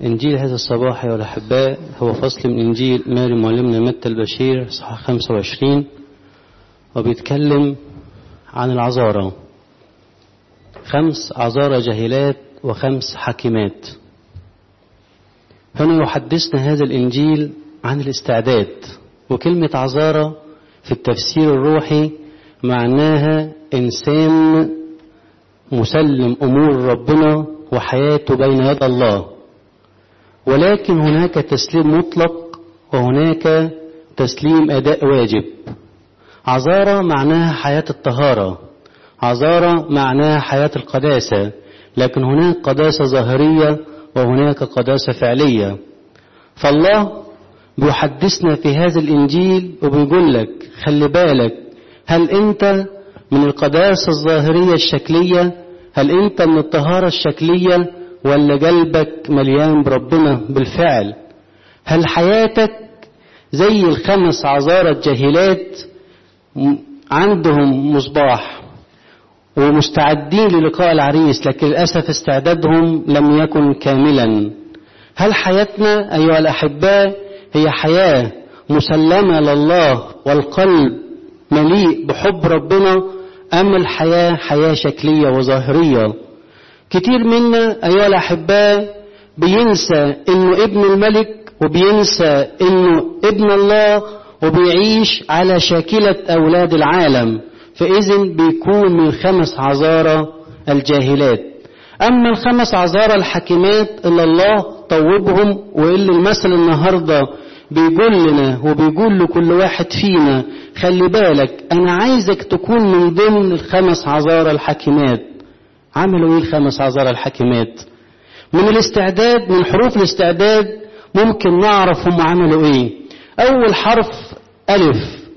إنجيل هذا الصباح يا الأحباء هو فصل من إنجيل ماري معلمنا متى البشير صحاح 25 وبيتكلم عن العذارى خمس عذارى جاهلات وخمس حاكمات هنا يحدثنا هذا الإنجيل عن الاستعداد وكلمة عذارى في التفسير الروحي معناها إنسان مسلم أمور ربنا وحياته بين يد الله ولكن هناك تسليم مطلق وهناك تسليم أداء واجب عذارى معناها حياة الطهارة عذارى معناها حياة القداسة لكن هناك قداسة ظاهرية وهناك قداسة فعلية فالله بيحدثنا في هذا الإنجيل وبيقول لك خلي بالك هل أنت من القداسة الظاهرية الشكلية هل أنت من الطهارة الشكلية ولا قلبك مليان بربنا بالفعل هل حياتك زي الخمس عذارى الجاهلات عندهم مصباح ومستعدين للقاء العريس لكن للأسف استعدادهم لم يكن كاملا هل حياتنا أيها الأحباء هي حياة مسلمة لله والقلب مليء بحب ربنا أم الحياة حياة شكلية وظاهرية كتير منا أيها الأحباء بينسى إنه ابن الملك وبينسى إنه ابن الله وبيعيش على شاكلة أولاد العالم فإذن بيكون من خمس عذارى الجاهلات أما الخمس عذارى الحكيمات اللي الله طوبهم واللي المثل النهاردة بيقول لنا وبيقول لكل واحد فينا خلي بالك أنا عايزك تكون من ضمن الخمس عذارى الحكيمات عملوا ايه الخمس عذارى الحكيمات من الاستعداد من حروف الاستعداد ممكن نعرف هم عملوا ايه اول حرف الف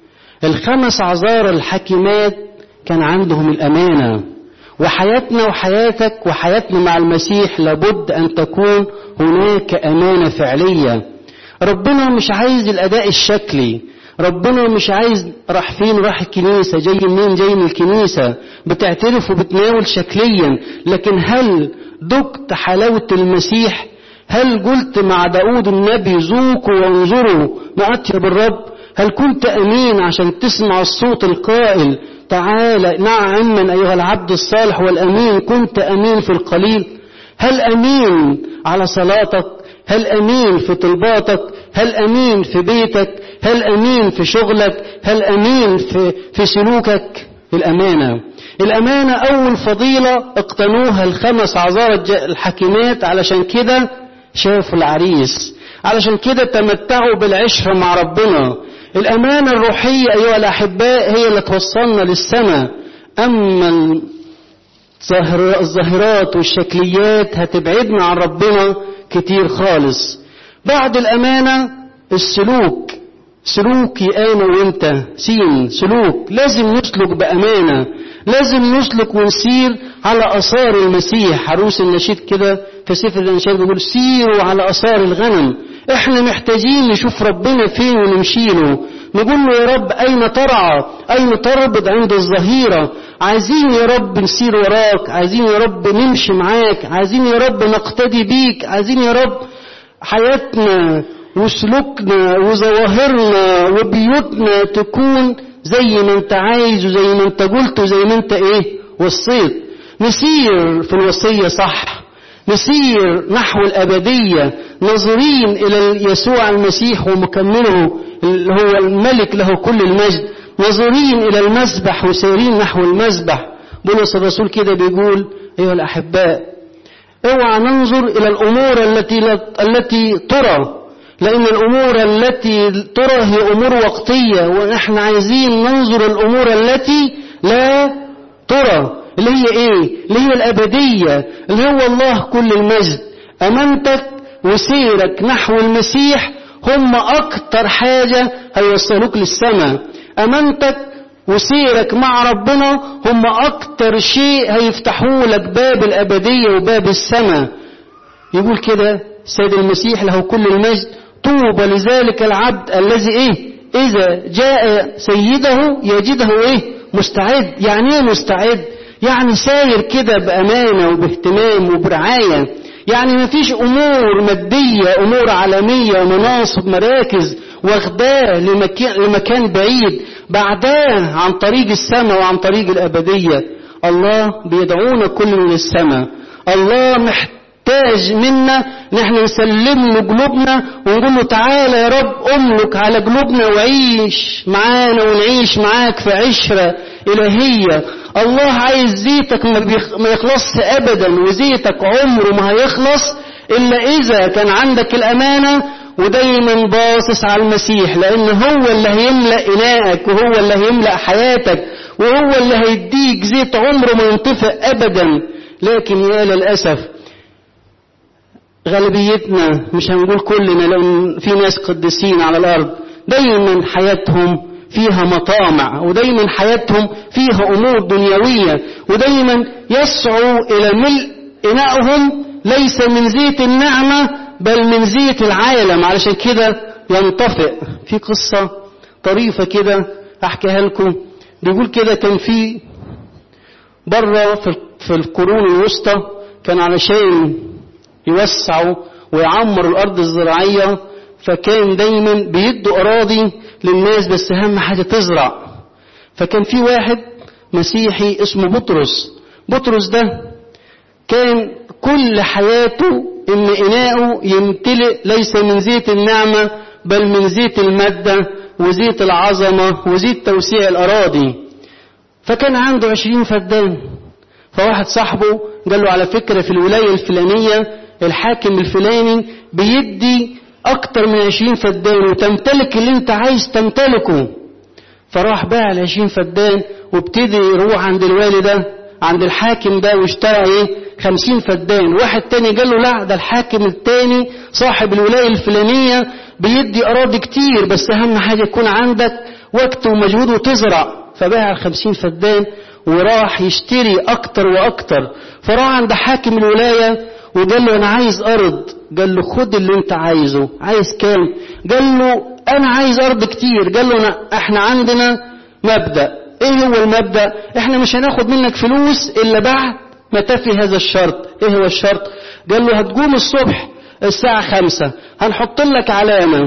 الخمس عذارى الحكيمات كان عندهم الامانه وحياتنا وحياتك وحياتنا مع المسيح لابد ان تكون هناك امانه فعليه ربنا مش عايز الاداء الشكلي ربنا مش عايز راح فين راح الكنيسة جاي منين جاي من الكنيسة بتعترف وبتناول شكليا لكن هل دقت حلاوة المسيح هل قلت مع داود النبي ذوقوا وانظروا ما أطيب الرب هل كنت أمين عشان تسمع الصوت القائل تعالى نعما أيها العبد الصالح والأمين كنت أمين في القليل هل أمين على صلاتك هل أمين في طلباتك هل أمين في بيتك هل أمين في شغلك هل أمين في, في سلوكك الأمانة الأمانة أول فضيلة اقتنوها الخمس عذارى الحكيمات علشان كده شافوا العريس علشان كده تمتعوا بالعشرة مع ربنا الأمانة الروحية أيها الأحباء هي اللي توصلنا للسماء أما الظاهرات والشكليات هتبعدنا عن ربنا كتير خالص بعد الأمانة السلوك سلوكي أنا وأنت سين سلوك لازم نسلك بأمانة لازم نسلك ونسير على أثار المسيح عروس النشيد كده في سفر الأنشاد بيقول سيروا على أثار الغنم احنا محتاجين نشوف ربنا فين ونمشيله نقول له يا رب أين ترعى أين تربط عند الظهيرة عايزين يا رب نسير وراك عايزين يا رب نمشي معاك عايزين يا رب نقتدي بيك عايزين يا رب حياتنا وسلوكنا وظواهرنا وبيوتنا تكون زي ما انت عايز وزي ما انت قلت وزي ما انت ايه وصيت نسير في الوصية صح نسير نحو الأبدية ناظرين إلى يسوع المسيح ومكمله اللي هو الملك له كل المجد ناظرين إلى المسبح وسيرين نحو المسبح بولس الرسول كده بيقول أيها الأحباء اوعى ننظر إلى الأمور التي التي ترى لأن الأمور التي ترى هي أمور وقتية ونحن عايزين ننظر الأمور التي لا ترى اللي هي إيه؟ اللي هي الأبدية اللي هو الله كل المجد أمانتك وسيرك نحو المسيح هم أكتر حاجة هيوصلوك للسماء أمانتك وسيرك مع ربنا هم أكتر شيء هيفتحوا لك باب الأبدية وباب السماء يقول كده سيد المسيح له كل المجد طوبى لذلك العبد الذي ايه اذا جاء سيده يجده ايه مستعد يعني ايه مستعد يعني ساير كده بامانه وباهتمام وبرعايه يعني ما فيش أمور مادية أمور عالمية ومناصب مراكز واخداه لمكان, لمكان بعيد بعداه عن طريق السماء وعن طريق الأبدية الله بيدعونا كل من السماء الله محتاج منا نحن نسلم له قلوبنا ونقول له تعالى يا رب املك على قلوبنا وعيش معانا ونعيش معاك في عشرة إلهية الله عايز زيتك ما يخلصش أبدا وزيتك عمره ما هيخلص إلا إذا كان عندك الأمانة ودايما باصص على المسيح لأن هو اللي هيملأ إناءك وهو اللي هيملأ حياتك وهو اللي هيديك زيت عمره ما ينطفئ أبدا لكن يا للأسف غالبيتنا مش هنقول كلنا لأن في ناس قديسين على الأرض دايما حياتهم فيها مطامع ودايما حياتهم فيها أمور دنيوية ودايما يسعوا إلى ملء إنائهم ليس من زيت النعمة بل من زيت العالم علشان كده ينطفئ في قصة طريفة كده أحكيها لكم بيقول كده كان في بره في القرون الوسطى كان علشان يوسعوا ويعمروا الأرض الزراعية فكان دايما بيدوا أراضي للناس بس أهم حاجة تزرع فكان في واحد مسيحي اسمه بطرس بطرس ده كان كل حياته إن إناؤه يمتلئ ليس من زيت النعمة بل من زيت المادة وزيت العظمة وزيت توسيع الأراضي فكان عنده عشرين فدان فواحد صاحبه قال له على فكرة في الولاية الفلانية الحاكم الفلاني بيدي أكتر من عشرين فدان وتمتلك اللي انت عايز تمتلكه فراح باع العشرين فدان وابتدي يروح عند الوالي ده عند الحاكم ده واشترى ايه خمسين فدان واحد تاني قال له لا ده الحاكم التاني صاحب الولاية الفلانية بيدي أراضي كتير بس أهم حاجة يكون عندك وقت ومجهود وتزرع فباع الخمسين فدان وراح يشتري أكتر وأكتر فراح عند حاكم الولاية وقال له أنا عايز أرض قال له خد اللي أنت عايزه عايز كام قال له أنا عايز أرض كتير قال له أنا إحنا عندنا مبدأ إيه هو المبدأ إحنا مش هناخد منك فلوس إلا بعد ما تفي هذا الشرط إيه هو الشرط قال له هتقوم الصبح الساعة خمسة هنحط لك علامة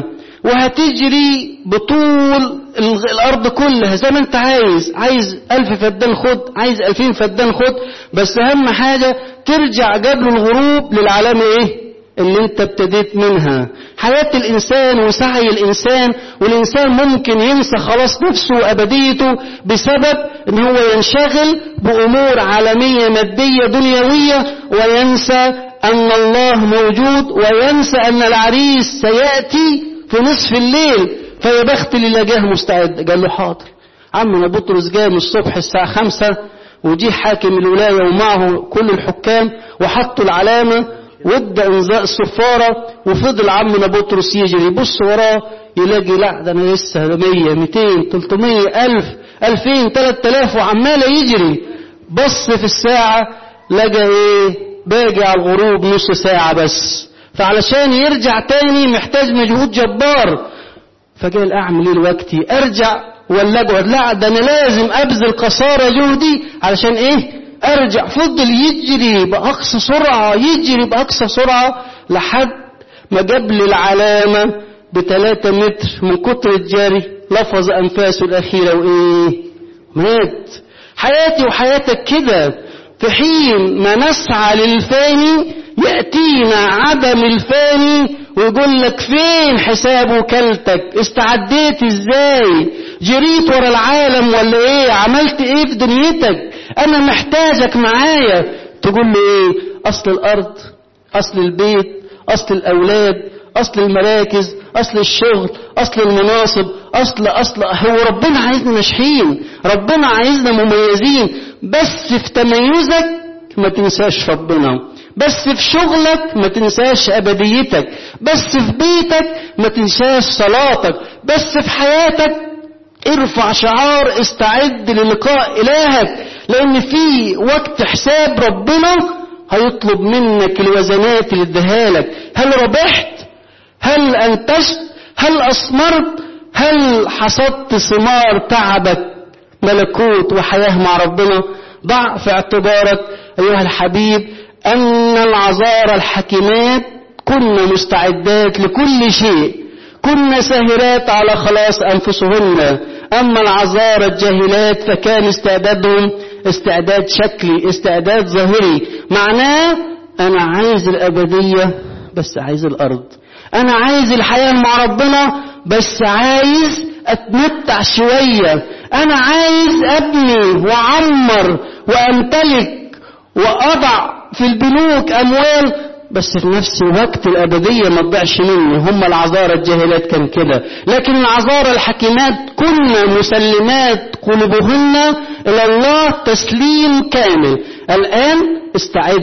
وهتجري بطول الأرض كلها زي ما أنت عايز عايز ألف فدان خد عايز ألفين فدان خد بس أهم حاجة ترجع قبل الغروب للعلامة إيه اللي انت ابتديت منها حياة الإنسان وسعي الإنسان والإنسان ممكن ينسى خلاص نفسه وأبديته بسبب ان هو ينشغل بأمور عالمية مادية دنيوية وينسى أن الله موجود وينسى أن العريس سيأتي في نصف الليل فيا بخت اللي جاه مستعد قال له حاضر عمنا بطرس جاء من الصبح الساعة خمسة وجي حاكم الولاية ومعه كل الحكام وحطوا العلامة وادى انزاء الصفارة وفضل عمنا بطرس يجري يبص وراه يلاقي لا ده انا لسه 100 200 300 1000 2000 3000 وعمال يجري بص في الساعة لقى ايه باجي على الغروب نص ساعة بس فعلشان يرجع تاني محتاج مجهود جبار فقال اعمل ايه دلوقتي ارجع ولا اقعد لا ده انا لازم ابذل قصارى جهدي علشان ايه ارجع فضل يجري باقصى سرعة يجري باقصى سرعة لحد ما جاب لي العلامة بثلاثة متر من كتر الجري لفظ انفاسه الاخيرة وايه مات حياتي وحياتك كده في حين ما نسعى للفاني يأتينا عدم الفاني ويقول لك فين حساب وكلتك استعديت ازاي جريت ورا العالم ولا ايه عملت ايه في دنيتك انا محتاجك معايا تقول لي ايه اصل الارض اصل البيت اصل الاولاد اصل المراكز اصل الشغل اصل المناصب اصل اصل هو ربنا عايزنا ناجحين ربنا عايزنا مميزين بس في تميزك ما تنساش ربنا بس في شغلك ما تنساش أبديتك بس في بيتك ما تنساش صلاتك بس في حياتك ارفع شعار استعد للقاء إلهك لأن في وقت حساب ربنا هيطلب منك الوزنات اللي اديها لك هل ربحت هل أنتجت هل أثمرت هل حصدت ثمار تعبك ملكوت وحياة مع ربنا ضع في اعتبارك أيها الحبيب أن العذارى الحكيمات كن مستعدات لكل شيء كن ساهرات على خلاص أنفسهن أما العذارى الجاهلات فكان استعدادهم استعداد شكلي استعداد ظاهري معناه أنا عايز الأبدية بس عايز الأرض أنا عايز الحياة مع ربنا بس عايز أتمتع شوية أنا عايز أبني وأعمر وأمتلك وأضع في البنوك أموال بس في نفس الوقت الأبدية ما تضيعش مني هم العذارى الجاهلات كان كده لكن العذارى الحكيمات كن مسلمات قلوبهن إلى الله تسليم كامل الآن استعد